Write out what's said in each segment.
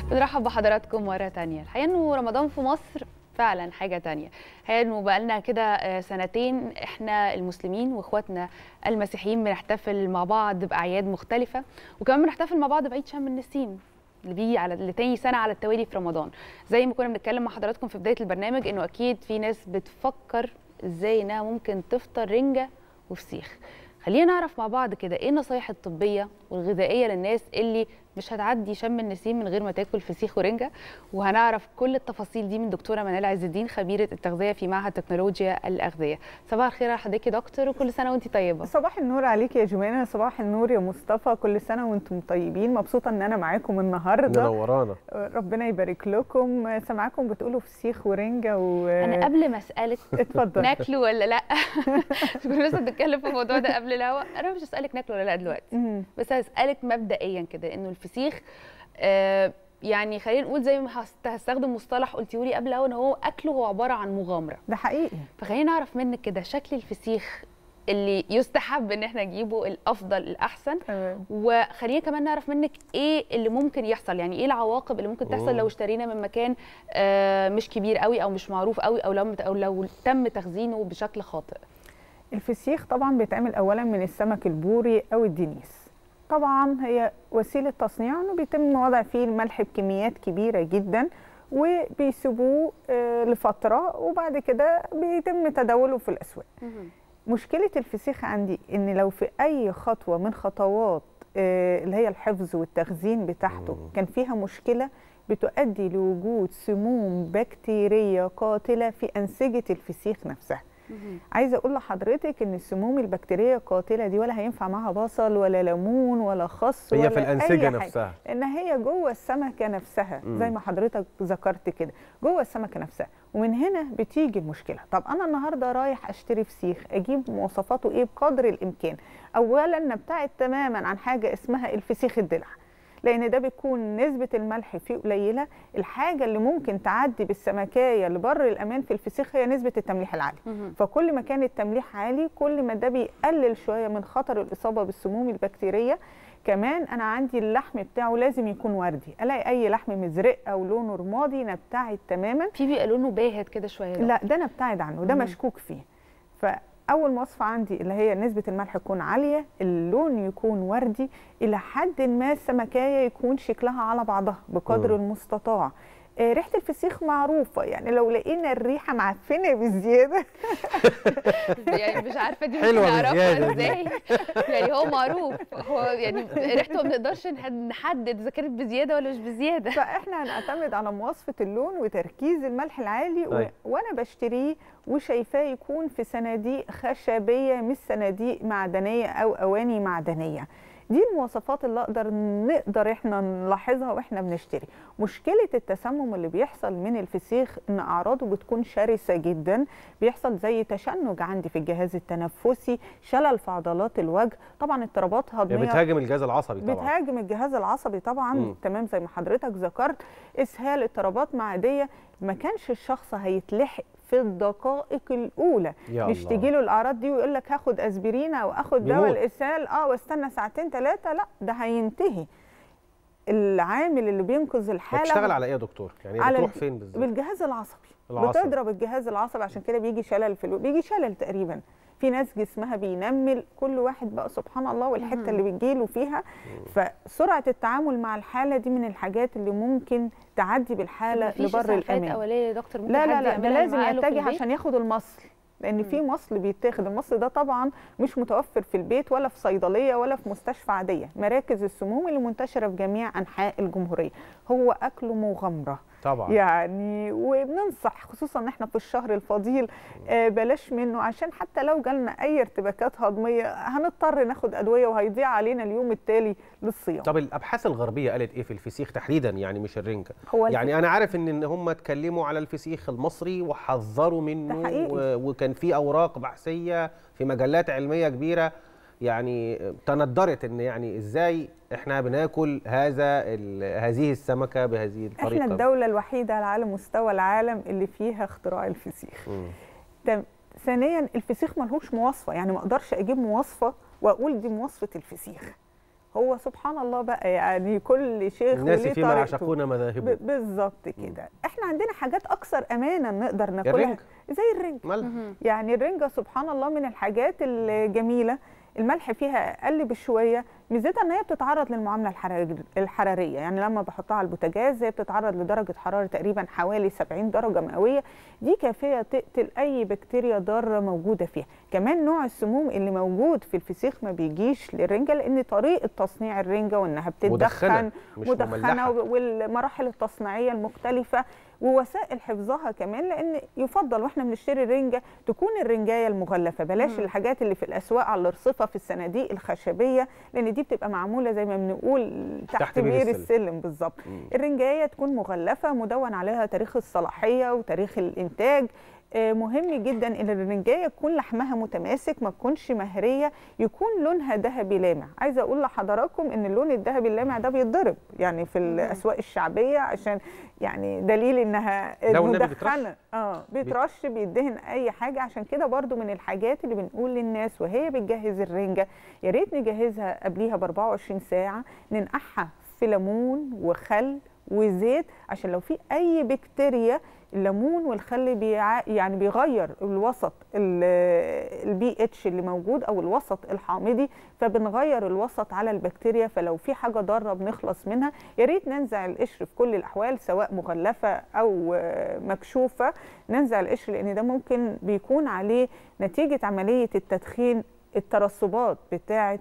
بنرحب بحضراتكم مرة تانية الحقيقة انه رمضان في مصر فعلا حاجة تانية الحقيقة انه بقالنا كده سنتين احنا المسلمين واخواتنا المسيحيين بنحتفل مع بعض بأعياد مختلفة وكمان بنحتفل مع بعض بعيد شم النسيم اللي بيجي على لتاني سنة على التوالي في رمضان زي ما كنا بنتكلم مع حضراتكم في بداية البرنامج انه اكيد في ناس بتفكر ازاي انها ممكن تفطر رنجة وفسيخ خلينا نعرف مع بعض كده ايه النصايح الطبيه والغذائيه للناس اللي مش هتعدي شم النسيم من غير ما تاكل فسيخ ورنجه وهنعرف كل التفاصيل دي من دكتوره منال عز الدين خبيره التغذيه في معهد تكنولوجيا الاغذيه صباح الخير على حضرتك يا دكتور وكل سنه وانت طيبه صباح النور عليك يا جمانه صباح النور يا مصطفى كل سنه وانتم طيبين مبسوطه ان انا معاكم النهارده منورانا ربنا يبارك لكم سامعاكم بتقولوا فسيخ ورنجه و انا قبل ما اسالك اتفضل ناكله ولا لا كنا لسه بنتكلم في الموضوع ده قبل الهوا انا مش هسالك ناكله ولا لا دلوقتي بس هسالك مبدئيا كده انه الفسيخ آه يعني خلينا نقول زي ما هستخدم مصطلح قلتيه لي قبل ان هو اكله هو عباره عن مغامره ده حقيقي فخلينا نعرف منك كده شكل الفسيخ اللي يستحب ان احنا نجيبه الافضل الاحسن تمام وخلينا كمان نعرف منك ايه اللي ممكن يحصل يعني ايه العواقب اللي ممكن تحصل لو اشترينا من مكان آه مش كبير قوي او مش معروف قوي او لو او لو تم تخزينه بشكل خاطئ الفسيخ طبعا بيتعمل اولا من السمك البوري او الدنيس طبعا هي وسيله تصنيع انه بيتم وضع فيه الملح بكميات كبيره جدا وبيسيبوه لفتره وبعد كده بيتم تداوله في الاسواق مشكله الفسيخ عندي ان لو في اي خطوه من خطوات اللي هي الحفظ والتخزين بتاعته كان فيها مشكله بتؤدي لوجود سموم بكتيريه قاتله في انسجه الفسيخ نفسها عايزه اقول لحضرتك ان السموم البكتيريه القاتله دي ولا هينفع معاها بصل ولا ليمون ولا خس هي ولا في الانسجه نفسها لان هي جوه السمكه نفسها مم. زي ما حضرتك ذكرت كده جوه السمكه نفسها ومن هنا بتيجي المشكله طب انا النهارده رايح اشتري فسيخ اجيب مواصفاته ايه بقدر الامكان اولا نبتعد تماما عن حاجه اسمها الفسيخ الدلع لان ده بيكون نسبه الملح فيه قليله الحاجه اللي ممكن تعدي بالسمكايه لبر الامان في الفسيخ هي نسبه التمليح العالي فكل ما كان التمليح عالي كل ما ده بيقلل شويه من خطر الاصابه بالسموم البكتيريه كمان انا عندي اللحم بتاعه لازم يكون وردي الاقي اي لحم مزرق او لونه رمادي نبتعد تماما في بيبقى لونه باهت كده شويه لا ده نبتعد عنه ده مم. مشكوك فيه ف اول مواصفه عندي اللي هي نسبه الملح تكون عاليه اللون يكون وردي الى حد ما السمكايه يكون شكلها على بعضها بقدر مم. المستطاع آه، ريحه الفسيخ معروفه يعني لو لقينا الريحه معفنه بزياده يعني مش عارفه دي حلوة ممكن نعرفها بزيادة دي. ازاي يعني هو معروف هو يعني ريحته ما بنقدرش نح- نحدد اذا كانت بزياده ولا مش بزياده فاحنا هنعتمد على مواصفه اللون وتركيز الملح العالي و... طيب. وانا بشتريه وشايفاه يكون في صناديق خشبيه مش صناديق معدنيه او اواني معدنيه دي المواصفات اللي اقدر نقدر احنا نلاحظها واحنا بنشتري مشكله التسمم اللي بيحصل من الفسيخ ان اعراضه بتكون شرسه جدا بيحصل زي تشنج عندي في الجهاز التنفسي شلل في عضلات الوجه طبعا اضطرابات هي هضميه بتهاجم الجهاز العصبي طبعا بتهاجم الجهاز العصبي طبعا مم. تمام زي ما حضرتك ذكرت اسهال اضطرابات معديه ما كانش الشخص هيتلحق في الدقائق الاولى يا مش الله. تيجي له الاعراض دي ويقول لك هاخد اسبرين او اخد دواء بيموت. الاسهال اه واستنى ساعتين ثلاثه لا ده هينتهي العامل اللي بينقذ الحاله بتشتغل على ايه يا دكتور يعني على بتروح الج- فين بالظبط بالجهاز العصبي العصبي. بتضرب الجهاز العصبي عشان كده بيجي شلل في الو... بيجي شلل تقريبا في ناس جسمها بينمل كل واحد بقى سبحان الله والحته اللي بتجيله فيها فسرعه التعامل مع الحاله دي من الحاجات اللي ممكن تعدي بالحاله مفيش لبر إسعافات الامان اوليه يا دكتور ممكن لا لا حد لا ده يعملها لازم معاه له في يتجه البيت؟ عشان ياخد المصل لان في مصل بيتاخد المصل ده طبعا مش متوفر في البيت ولا في صيدليه ولا في مستشفى عاديه مراكز السموم اللي منتشره في جميع انحاء الجمهوريه هو اكله مغامره طبعا يعني وبننصح خصوصا ان احنا في الشهر الفضيل آه بلاش منه عشان حتى لو جالنا اي ارتباكات هضميه هنضطر ناخد ادويه وهيضيع علينا اليوم التالي للصيام طب الابحاث الغربيه قالت ايه في الفسيخ تحديدا يعني مش الرنجه هو يعني انا عارف ان إن هم اتكلموا على الفسيخ المصري وحذروا ده منه حقيقي. و- وكان في اوراق بحثيه في مجلات علميه كبيره يعني تندرت ان يعني ازاي احنا بناكل هذا ال- هذه السمكه بهذه الطريقه احنا الدوله الوحيده على مستوى العالم اللي فيها اختراع الفسيخ مم. تم ثانيا الفسيخ ملهوش مواصفه يعني ما اقدرش اجيب مواصفه واقول دي مواصفه الفسيخ هو سبحان الله بقى يعني كل شيخ الناس وليه فيما طريقته. يعشقون مذاهبه ب- بالظبط كده احنا عندنا حاجات اكثر امانا نقدر ناكلها الرنج زي الرنج مالها مهم. يعني الرنجة سبحان الله من الحاجات الجميلة الملح فيها اقل بشويه ميزتها ان هي بتتعرض للمعامله الحرار- الحراريه يعني لما بحطها على البوتاجاز هي بتتعرض لدرجه حراره تقريبا حوالي 70 درجه مئويه دي كافيه تقتل اي بكتيريا ضاره موجوده فيها كمان نوع السموم اللي موجود في الفسيخ ما بيجيش للرنجه لان طريقه تصنيع الرنجه وانها بتتدخن مدخنه مش مدخنه مملحه والمراحل التصنيعيه المختلفه ووسائل حفظها كمان لان يفضل واحنا بنشتري الرنجه تكون الرنجايه المغلفه بلاش مم. الحاجات اللي في الاسواق على الرصفه في الصناديق الخشبيه لان دي بتبقى معموله زي ما بنقول تحت, تحت بير بير السلم. السلم بالظبط مم. الرنجايه تكون مغلفه مدون عليها تاريخ الصلاحيه وتاريخ الانتاج آه، مهم جدا ان الرنجايه يكون لحمها متماسك ما تكونش مهريه يكون لونها ذهبي لامع عايزه اقول لحضراتكم ان اللون الذهبي اللامع ده بيتضرب يعني في الاسواق الشعبيه عشان يعني دليل انها ده والنبي بيترش؟ مدخنه اه بيترش بيدهن اي حاجه عشان كده برضو من الحاجات اللي بنقول للناس وهي بتجهز الرنجه يا ريت نجهزها قبليها ب 24 ساعه ننقعها في ليمون وخل وزيت عشان لو في اي بكتيريا الليمون والخل بيع... يعني بيغير الوسط البي اتش اللي موجود او الوسط الحامضي فبنغير الوسط على البكتيريا فلو في حاجه ضاره بنخلص منها يا ريت ننزع القشر في كل الاحوال سواء مغلفه او آه، مكشوفه ننزع القشر لان ده ممكن بيكون عليه نتيجه عمليه التدخين الترسبات بتاعه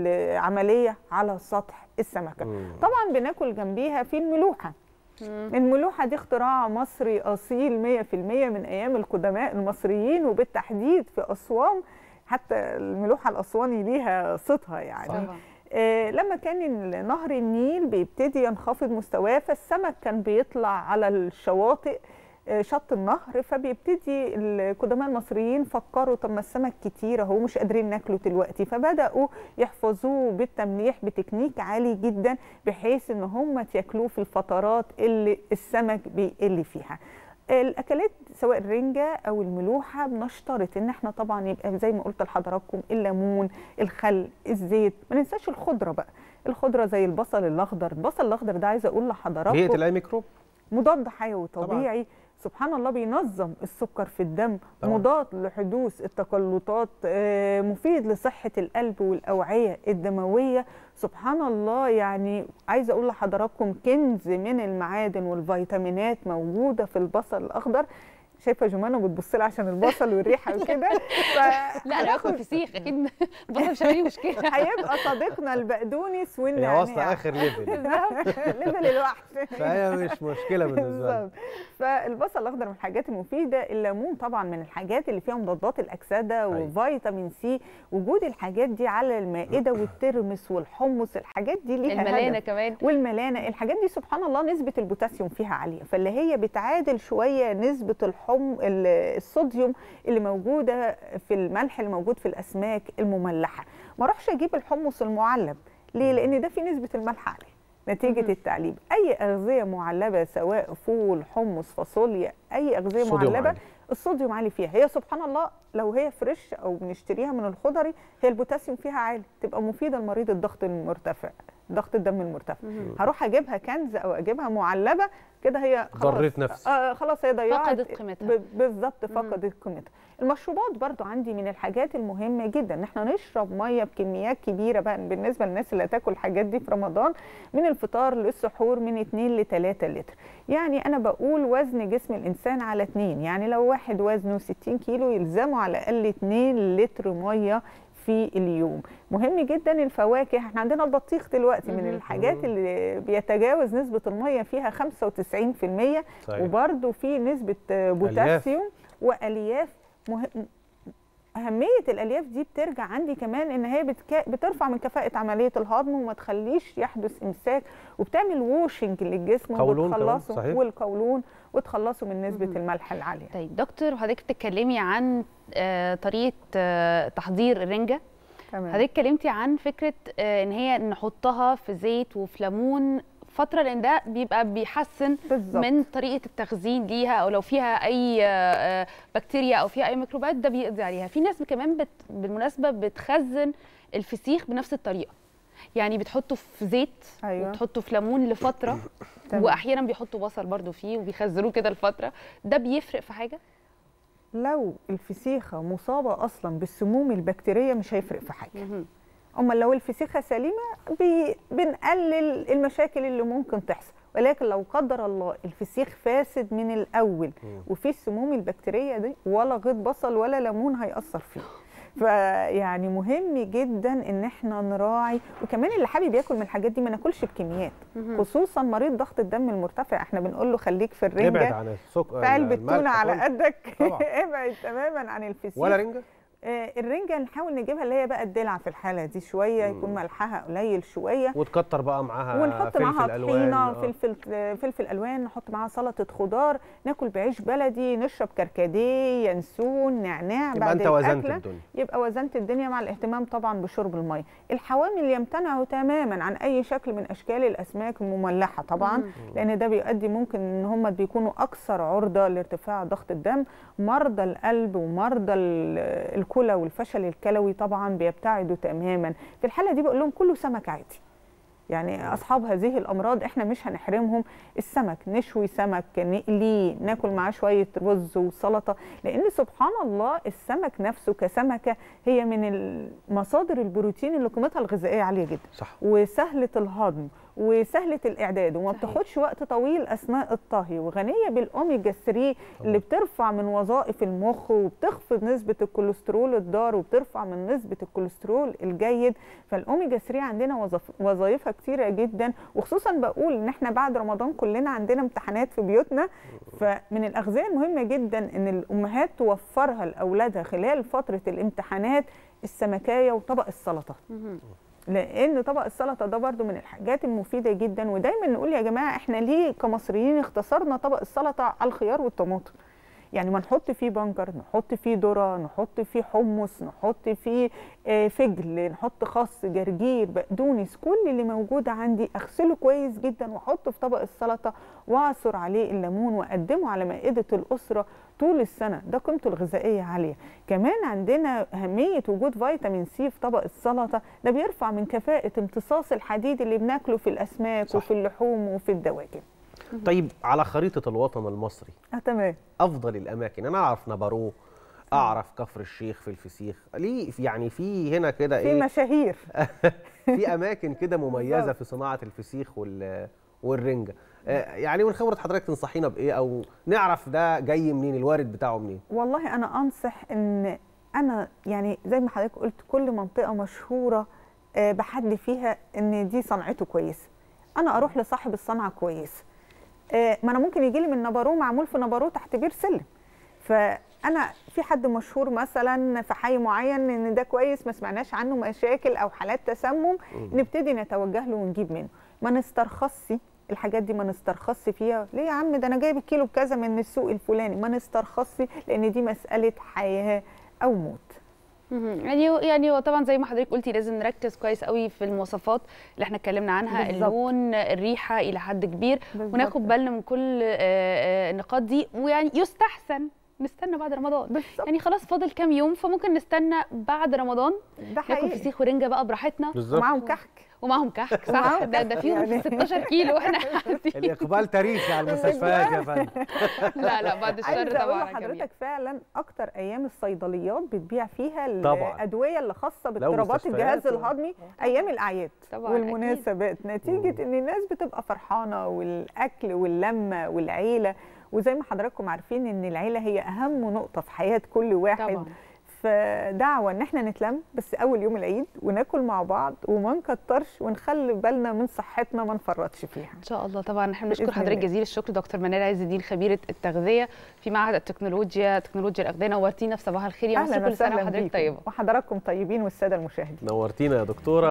العمليه على سطح السمكه مم. طبعا بناكل جنبيها في الملوحه مم. الملوحه دي اختراع مصري اصيل 100% من ايام القدماء المصريين وبالتحديد في اسوان حتى الملوحه الاسواني ليها صيتها يعني طبعا آه، لما كان ال- نهر النيل بيبتدي ينخفض مستواه فالسمك كان بيطلع على الشواطئ آه، شط النهر فبيبتدي القدماء المصريين فكروا طب ما السمك كتير اهو مش قادرين ناكله دلوقتي فبداوا يحفظوه بالتمليح بتكنيك عالي جدا بحيث ان هم ياكلوه في الفترات اللي السمك بيقل فيها الاكلات سواء الرنجه او الملوحه بنشترط ان احنا طبعا يبقى زي ما قلت لحضراتكم الليمون الخل الزيت ما ننساش الخضره بقى الخضره زي البصل الاخضر البصل الاخضر ده عايزه اقول لحضراتكم بيئه الاي ميكروب مضاد حيوي طبعاً. طبيعي سبحان الله بينظم السكر في الدم طبعاً. مضاد لحدوث التقلطات آه، مفيد لصحة القلب والأوعية الدموية سبحان الله يعني عايزة أقول لحضراتكم كنز من المعادن والفيتامينات موجودة في البصل الأخضر شايفة جمانة بتبص لي عشان البصل والريحة وكده ف- لا انا باكل فسيخ اكيد البصل مش هيعمل لي مشكله هيبقى صديقنا البقدونس هي والنعناع واصله اخر ليفل ليفل الوحش فهي مش مشكله بالنسبه لنا بالظبط فالبصل الاخضر من الحاجات المفيده الليمون طبعا من الحاجات اللي فيها مضادات الاكسده أيوة. وفيتامين سي وجود الحاجات دي على المائده والترمس والحمص الحاجات دي ليها الملانه هدف. كمان والملانه الحاجات دي سبحان الله نسبه البوتاسيوم فيها عاليه فاللي هي بتعادل شويه نسبه الحم ال- الصوديوم اللي موجوده في الملح اللي موجود في الاسماك المملحه ما اروحش اجيب الحمص المعلب ليه لان ده فيه نسبه الملح عاليه نتيجه مهم. التعليب اي اغذيه معلبه سواء فول حمص فاصوليا اي اغذيه الصوديوم معلبه عالي. الصوديوم عالي فيها هي سبحان الله لو هي فريش او بنشتريها من الخضري هي البوتاسيوم فيها عالي تبقى مفيده لمريض الضغط المرتفع ضغط الدم المرتفع مهم. هروح اجيبها كنز او اجيبها معلبه كده هي خلاص ضريت نفسي. آه خلاص هي ضيعت فقدت قيمتها. ب- بالظبط مم. فقدت قيمتها المشروبات برضو عندي من الحاجات المهمه جدا ان احنا نشرب ميه بكميات كبيره بقى بالنسبه للناس اللي هتاكل الحاجات دي في رمضان من الفطار للسحور من 2 ل 3 لتر يعني انا بقول وزن جسم الانسان على 2 يعني لو واحد وزنه 60 كيلو يلزمه على الاقل 2 لتر ميه في اليوم مهم جدا الفواكه احنا عندنا البطيخ دلوقتي من مهم. الحاجات اللي بيتجاوز نسبه الميه فيها 95% صحيح. وبرده في نسبه آه، بوتاسيوم والياف مهم أهمية الألياف دي بترجع عندي كمان إن هي بتكا... بترفع من كفاءة عملية الهضم وما تخليش يحدث إمساك وبتعمل ووشنج للجسم قولون كمان، وبتخلصه صحيح. والقولون وتخلصه من نسبة مهم. الملح العالية طيب دكتور وحضرتك بتتكلمي عن آه، طريقه آه، تحضير الرنجه تمام حضرتك اتكلمتي عن فكره آه، ان هي نحطها في زيت وفي ليمون فتره لان ده بيبقى بيحسن بالظبط من طريقه التخزين ليها او لو فيها اي آه، آه، بكتيريا او فيها اي ميكروبات ده بيقضي عليها في ناس كمان بت بالمناسبه بتخزن الفسيخ بنفس الطريقه يعني بتحطه في زيت أيوة. وبتحطه في ليمون لفتره تمام. واحيانا بيحطوا بصل برضو فيه وبيخزنوه كده لفتره ده بيفرق في حاجه لو الفسيخه مصابه اصلا بالسموم البكتيريه مش هيفرق في حاجه مهم. اما لو الفسيخه سليمه بي بنقلل المشاكل اللي ممكن تحصل ولكن لو قدر الله الفسيخ فاسد من الاول وفيه السموم البكتيريه دي ولا غيط بصل ولا ليمون هيأثر فيه فيعني مهم جدا ان احنا نراعي وكمان اللي حابب ياكل من الحاجات دي ما ناكلش بكميات مهم. خصوصا مريض ضغط الدم المرتفع احنا بنقول له خليك في ابعد الرنجه عن السكر في علبه الملح تونه على خالص. قدك طبعا. ابعد تماما عن الفسيخ ولا رنجه آه، الرنجه نحاول نجيبها اللي هي بقى الدلع في الحاله دي شويه يكون ملحها قليل شويه وتكتر بقى معاها ونحط فلفل معاها ألوان. طحينه آه. فلفل فلفل الوان نحط معاها سلطه خضار ناكل بعيش بلدي نشرب كركديه ينسون نعناع يبقى بعد انت وزنت الأكلة. الدنيا يبقى وزنت الدنيا مع الاهتمام طبعا بشرب الميه الحوامل يمتنعوا تماما عن اي شكل من اشكال الاسماك المملحه طبعا لان ده بيؤدي ممكن ان هم بيكونوا اكثر عرضه لارتفاع ضغط الدم مرضى القلب ومرضى ال- الكلى والفشل الكلوي طبعا بيبتعدوا تماما في الحاله دي بقول لهم كله سمك عادي يعني اصحاب هذه الامراض احنا مش هنحرمهم السمك نشوي سمك نقليه ناكل معاه شويه رز وسلطه لان سبحان الله السمك نفسه كسمكه هي من مصادر البروتين اللي قيمتها الغذائيه عاليه جدا صح وسهله الهضم وسهله الاعداد وما صحيح. بتاخدش وقت طويل اثناء الطهي وغنيه بالاوميجا 3 اللي بترفع من وظائف المخ وبتخفض نسبه الكوليسترول الضار وبترفع من نسبه الكوليسترول الجيد فالاوميجا 3 عندنا وظف- وظائفها كتيره جدا وخصوصا بقول ان احنا بعد رمضان كلنا عندنا امتحانات في بيوتنا فمن الاغذيه المهمه جدا ان الامهات توفرها لاولادها خلال فتره الامتحانات السمكايه وطبق السلطه مهم. لان طبق السلطه ده برضو من الحاجات المفيده جدا ودايما نقول يا جماعه احنا ليه كمصريين اختصرنا طبق السلطه على الخيار والطماطم يعني ما نحط فيه بنجر نحط فيه ذره نحط فيه حمص نحط فيه آه، فجل نحط خس جرجير بقدونس كل اللي موجود عندي اغسله كويس جدا واحطه في طبق السلطه واعصر عليه الليمون واقدمه على مائده الاسره طول السنه ده قيمته الغذائيه عاليه كمان عندنا اهميه وجود فيتامين سي في طبق السلطه ده بيرفع من كفاءه امتصاص الحديد اللي بناكله في الاسماك صح. وفي اللحوم وفي الدواجن طيب على خريطه الوطن المصري اه تمام افضل الاماكن انا اعرف نبارو اعرف كفر الشيخ في الفسيخ ليه في- يعني في هنا كده في ايه مشاهير في اماكن كده مميزه بالظبط. في صناعه الفسيخ وال والرنجه آه، يعني من خبره حضرتك تنصحينا بايه او نعرف ده جاي منين الوارد بتاعه منين والله انا انصح ان انا يعني زي ما حضرتك قلت كل منطقه مشهوره آه، بحد فيها ان دي صنعته كويسه انا اروح لصاحب الصنعه كويسه آه، ما انا ممكن يجي لي من نبارو معمول في نبارو تحت بير سلم فانا في حد مشهور مثلا في حي معين ان ده كويس ما سمعناش عنه مشاكل او حالات تسمم نبتدي نتوجه له ونجيب منه ما نسترخصش الحاجات دي ما نسترخصش فيها ليه يا عم ده انا جايب الكيلو بكذا من السوق الفلاني ما نسترخصش لان دي مساله حياه او موت مهم. يعني يعني هو طبعا زي ما حضرتك قلتي لازم نركز كويس قوي في المواصفات اللي احنا اتكلمنا عنها بالظبط. اللون الريحه الى حد كبير بالظبط. وناخد بالنا من كل آه، آه، النقاط دي ويعني يستحسن نستنى بعد رمضان بالظبط يعني خلاص فاضل كام يوم فممكن نستنى بعد رمضان ده ناكل حقيقي فسيخ ورنجه بقى براحتنا بالظبط ومعاهم كحك ومعاهم كحك صح ومعاهم ده, ده فيهم يعني. 16 كيلو واحنا قاعدين الاقبال تاريخي على المستشفيات يا فندم لا لا بعد الشر عايزه اقول طبعا على الجميع. لحضرتك فعلا اكتر ايام الصيدليات بتبيع فيها طبعاً. الادويه اللي خاصه باضطرابات مستشفيات الجهاز و- الهضمي ايام الاعياد طبعاً، والمناسبات نتيجه ان الناس بتبقى فرحانه والاكل واللمه والعيله وزي ما حضراتكم عارفين ان العيله هي اهم نقطه في حياه كل واحد طبعا فدعوه ان احنا نتلم بس اول يوم العيد وناكل مع بعض وما نكترش ونخلي بالنا من صحتنا ما نفرطش فيها ان شاء الله طبعا احنا بنشكر بإذن حضرتك الله. جزيل الشكر دكتور منال عز الدين خبيره التغذيه في معهد التكنولوجيا تكنولوجيا الاغذيه نورتينا في صباح الخير يا مصر اهلا كل سنه وسهلا وحضرتك بيكم طيبه وحضراتكم طيبين والساده المشاهدين نورتينا يا دكتوره